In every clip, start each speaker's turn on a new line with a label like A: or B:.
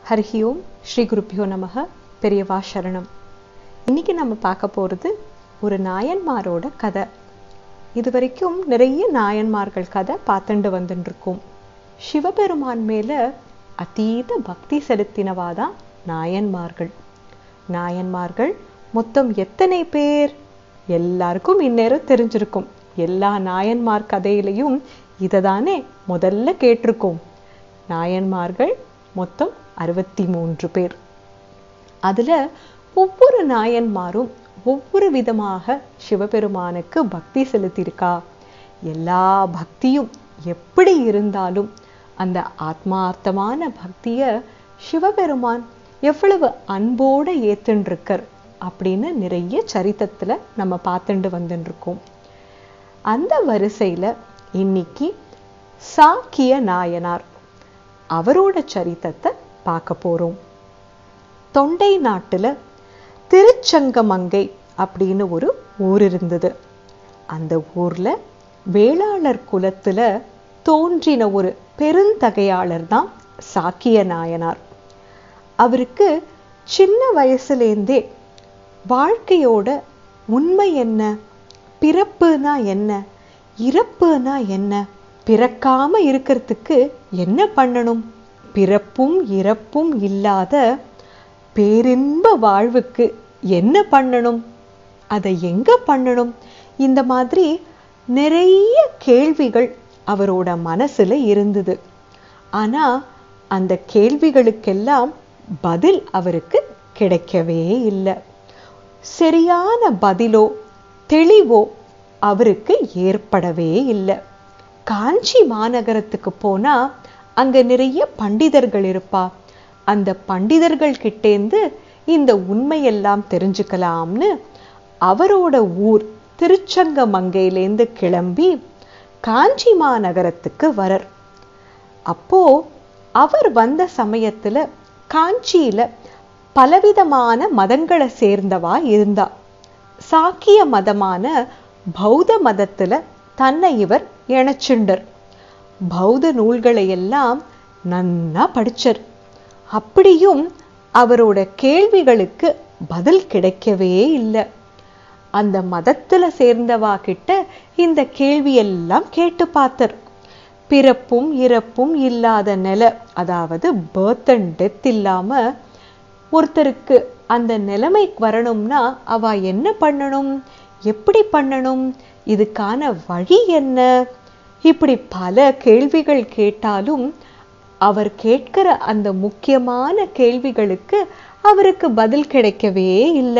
A: ஹரிஹி ஓம் ஸ்ரீ குருப்பியோ நமக பெரியவா சரணம் இன்னைக்கு நம்ம பார்க்க போகிறது ஒரு நாயன்மாரோட கதை இது வரைக்கும் நிறைய நாயன்மார்கள் கதை பார்த்துட்டு வந்துட்டு இருக்கோம் சிவபெருமான் மேல அதீத பக்தி செலுத்தினவாதான் நாயன்மார்கள் நாயன்மார்கள் மொத்தம் எத்தனை பேர் எல்லாருக்கும் இந்நேரம் தெரிஞ்சிருக்கும் எல்லா நாயன்மார் கதையிலையும் இதை தானே முதல்ல கேட்டிருக்கோம் நாயன்மார்கள் மொத்தம் அறுபத்தி மூன்று பேர் அதுல ஒவ்வொரு நாயன்மாரும் ஒவ்வொரு விதமாக சிவபெருமானுக்கு பக்தி செலுத்தியிருக்கா எல்லா பக்தியும் எப்படி இருந்தாலும் அந்த ஆத்மார்த்தமான பக்திய சிவபெருமான் எவ்வளவு அன்போட ஏத்துண்டிருக்கர் அப்படின்னு நிறைய சரித்திரத்துல நம்ம பார்த்துட்டு வந்துட்டு இருக்கோம் அந்த வரிசையில இன்னைக்கு சாக்கிய நாயனார் அவரோட சரித்தத்தை பார்க்க போறோம் தொண்டை நாட்டுல திருச்சங்கமங்கை அப்படின்னு ஒரு ஊர் இருந்தது அந்த ஊர்ல வேளாளர் குலத்துல தோன்றின ஒரு பெருந்தகையாளர் தான் சாக்கிய நாயனார் அவருக்கு சின்ன வயசுலேருந்தே வாழ்க்கையோட உண்மை என்ன பிறப்புனா என்ன இறப்புனா என்ன பிறக்காம இருக்கிறதுக்கு என்ன பண்ணணும் பிறப்பும் இறப்பும் இல்லாத பேரின்ப வாழ்வுக்கு என்ன பண்ணணும் அதை எங்க பண்ணணும் இந்த மாதிரி நிறைய கேள்விகள் அவரோட மனசுல இருந்தது ஆனா அந்த கேள்விகளுக்கெல்லாம் பதில் அவருக்கு கிடைக்கவே இல்லை சரியான பதிலோ தெளிவோ அவருக்கு ஏற்படவே இல்லை காஞ்சி மாநகரத்துக்கு போனா அங்க நிறைய பண்டிதர்கள் இருப்பா அந்த பண்டிதர்கள் கிட்டேந்து இந்த உண்மையெல்லாம் தெரிஞ்சுக்கலாம்னு அவரோட ஊர் திருச்சங்கமங்கையிலேருந்து கிளம்பி காஞ்சி மாநகரத்துக்கு வரர் அப்போ அவர் வந்த சமயத்துல காஞ்சியில பலவிதமான மதங்களை சேர்ந்தவா இருந்தா சாக்கிய மதமான பௌத்த மதத்துல தன்னை இவர் இணைச்சுண்டர் பௌத்த நூல்களை எல்லாம் நன்னா படிச்சர் அப்படியும் அவரோட கேள்விகளுக்கு பதில் கிடைக்கவே இல்லை அந்த மதத்துல சேர்ந்தவா கிட்ட இந்த கேள்வியெல்லாம் கேட்டு பார்த்தர் பிறப்பும் இறப்பும் இல்லாத நிலை அதாவது பேர்த் அண்ட் டெத் இல்லாம ஒருத்தருக்கு அந்த நிலைமை வரணும்னா அவ என்ன பண்ணணும் எப்படி பண்ணணும் இதுக்கான வழி என்ன இப்படி பல கேள்விகள் கேட்டாலும் அவர் கேட்கிற அந்த முக்கியமான கேள்விகளுக்கு அவருக்கு பதில் கிடைக்கவே இல்லை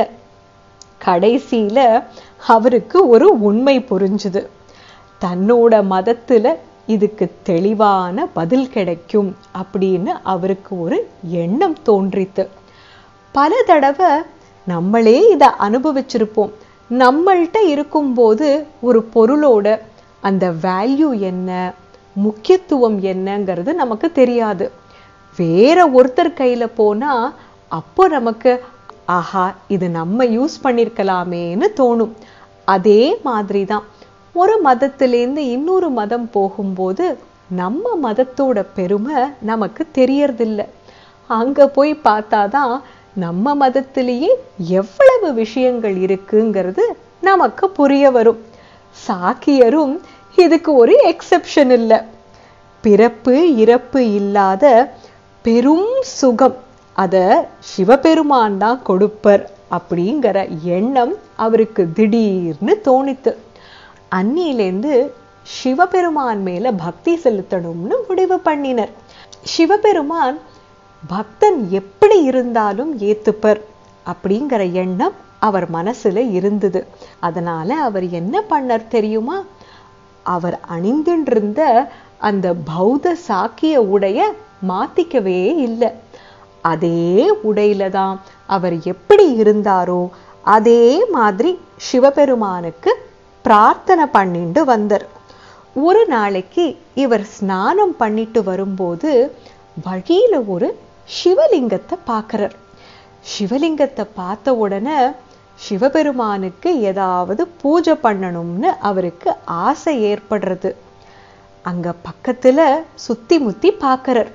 A: கடைசியில அவருக்கு ஒரு உண்மை புரிஞ்சுது தன்னோட மதத்துல இதுக்கு தெளிவான பதில் கிடைக்கும் அப்படின்னு அவருக்கு ஒரு எண்ணம் தோன்றித்து பல தடவை நம்மளே இதை அனுபவிச்சிருப்போம் நம்மள்கிட்ட இருக்கும்போது ஒரு பொருளோட அந்த வேல்யூ என்ன முக்கியத்துவம் என்னங்கிறது நமக்கு தெரியாது வேற ஒருத்தர் கையில போனா அப்போ நமக்கு ஆஹா இது நம்ம யூஸ் பண்ணிருக்கலாமேன்னு தோணும் அதே மாதிரி தான் ஒரு மதத்திலேருந்து இன்னொரு மதம் போகும்போது நம்ம மதத்தோட பெருமை நமக்கு தெரியறதில்ல அங்க போய் பார்த்தாதான் நம்ம மதத்திலேயே எவ்வளவு விஷயங்கள் இருக்குங்கிறது நமக்கு புரிய வரும் சாக்கியரும் இதுக்கு ஒரு எக்ஸெப்ஷன் இல்லை பிறப்பு இறப்பு இல்லாத பெரும் சுகம் அத சிவபெருமான் தான் கொடுப்பர் அப்படிங்கிற எண்ணம் அவருக்கு திடீர்னு தோணித்து அன்னியிலேருந்து சிவபெருமான் மேல பக்தி செலுத்தணும்னு முடிவு பண்ணினர் சிவபெருமான் பக்தன் எப்படி இருந்தாலும் ஏத்துப்பர் அப்படிங்கிற எண்ணம் அவர் மனசுல இருந்தது அதனால அவர் என்ன பண்ணர் தெரியுமா அவர் அணிந்திருந்த அந்த பௌத்த சாக்கிய உடைய மாத்திக்கவே இல்லை அதே உடையில தான் அவர் எப்படி இருந்தாரோ அதே மாதிரி சிவபெருமானுக்கு பிரார்த்தனை பண்ணிட்டு வந்தார் ஒரு நாளைக்கு இவர் ஸ்நானம் பண்ணிட்டு வரும்போது வழியில ஒரு சிவலிங்கத்தை பார்க்கிறார் சிவலிங்கத்தை பார்த்த உடனே சிவபெருமானுக்கு ஏதாவது பூஜை பண்ணணும்னு அவருக்கு ஆசை ஏற்படுறது அங்க பக்கத்துல சுத்தி முத்தி பார்க்கறார்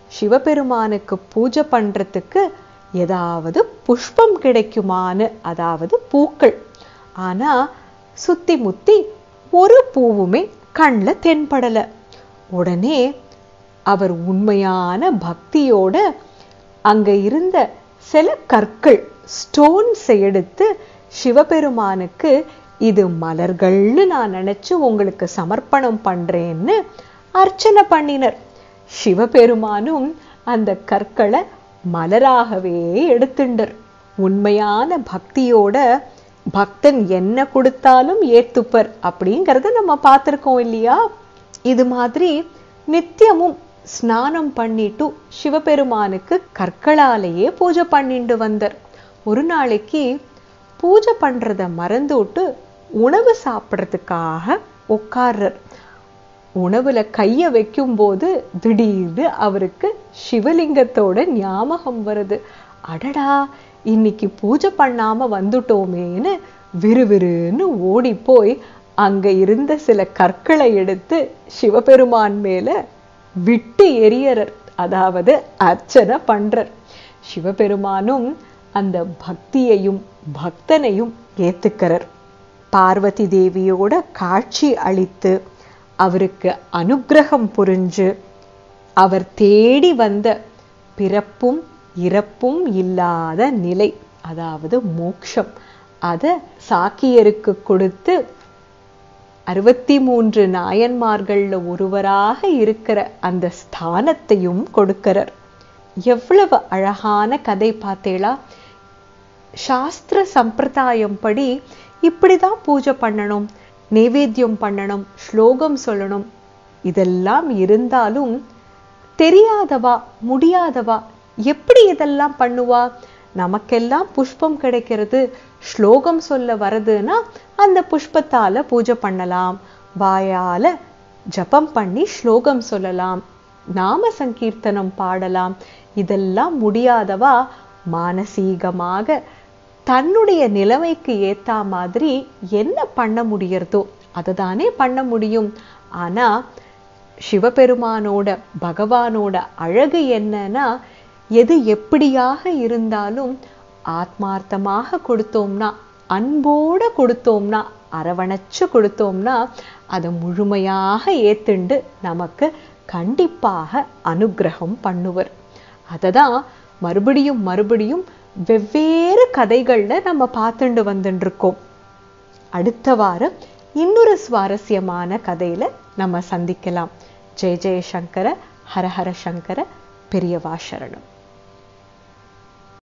A: சிவபெருமானுக்கு பூஜை பண்றதுக்கு ஏதாவது புஷ்பம் கிடைக்குமான்னு அதாவது பூக்கள் ஆனா சுத்தி முத்தி ஒரு பூவுமே கண்ணில் தென்படல உடனே அவர் உண்மையான பக்தியோட அங்க இருந்த சில கற்கள் ஸ்டோன்ஸ் எடுத்து சிவபெருமானுக்கு இது மலர்கள்னு நான் நினைச்சு உங்களுக்கு சமர்ப்பணம் பண்றேன்னு அர்ச்சனை பண்ணினர் சிவபெருமானும் அந்த கற்களை மலராகவே எடுத்துண்டர் உண்மையான பக்தியோட பக்தன் என்ன கொடுத்தாலும் ஏத்துப்பர் அப்படிங்கறத நம்ம பார்த்திருக்கோம் இல்லையா இது மாதிரி நித்தியமும் ஸ்நானம் பண்ணிட்டு சிவபெருமானுக்கு கற்களாலேயே பூஜை பண்ணிட்டு வந்தர் ஒரு நாளைக்கு பூஜை பண்றத மறந்துவிட்டு உணவு சாப்பிட்றதுக்காக உட்கார்றர் உணவுல கைய வைக்கும்போது திடீர்னு அவருக்கு சிவலிங்கத்தோட ஞாபகம் வருது அடடா இன்னைக்கு பூஜை பண்ணாம வந்துட்டோமேன்னு விறுவிறுன்னு ஓடி போய் அங்க இருந்த சில கற்களை எடுத்து சிவபெருமான் மேல விட்டு எரியறர் அதாவது அர்ச்சனை பண்றர் சிவபெருமானும் அந்த பக்தியையும் பக்தனையும் ஏத்துக்கிறர் பார்வதி தேவியோட காட்சி அளித்து அவருக்கு அனுக்கிரகம் புரிஞ்சு அவர் தேடி வந்த பிறப்பும் இறப்பும் இல்லாத நிலை அதாவது மோக்ஷம் அத சாக்கியருக்கு கொடுத்து அறுபத்தி மூன்று நாயன்மார்கள்ல ஒருவராக இருக்கிற அந்த ஸ்தானத்தையும் கொடுக்கிறார் எவ்வளவு அழகான கதை பார்த்தேளா சாஸ்திர சம்பிரதாயம் படி இப்படிதான் பூஜை பண்ணணும் நைவேத்தியம் பண்ணணும் ஸ்லோகம் சொல்லணும் இதெல்லாம் இருந்தாலும் தெரியாதவா முடியாதவா எப்படி இதெல்லாம் பண்ணுவா நமக்கெல்லாம் புஷ்பம் கிடைக்கிறது ஸ்லோகம் சொல்ல வருதுன்னா அந்த புஷ்பத்தால பூஜை பண்ணலாம் வாயால ஜபம் பண்ணி ஸ்லோகம் சொல்லலாம் நாம சங்கீர்த்தனம் பாடலாம் இதெல்லாம் முடியாதவா மானசீகமாக தன்னுடைய நிலைமைக்கு ஏத்தா மாதிரி என்ன பண்ண முடியறதோ அதுதானே பண்ண முடியும் ஆனா சிவபெருமானோட பகவானோட அழகு என்னன்னா எது எப்படியாக இருந்தாலும் ஆத்மார்த்தமாக கொடுத்தோம்னா அன்போட கொடுத்தோம்னா அரவணைச்சு கொடுத்தோம்னா அதை முழுமையாக ஏத்துண்டு நமக்கு கண்டிப்பாக அனுக்கிரகம் பண்ணுவர் அததான் மறுபடியும் மறுபடியும் வெவ்வேறு கதைகள்ல நம்ம பார்த்துண்டு வந்துட்டு இருக்கோம் அடுத்த வாரம் இன்னொரு சுவாரஸ்யமான கதையில நம்ம சந்திக்கலாம் ஜெய ஜெயசங்கர ஹரஹர சங்கர பெரியவா சரணம்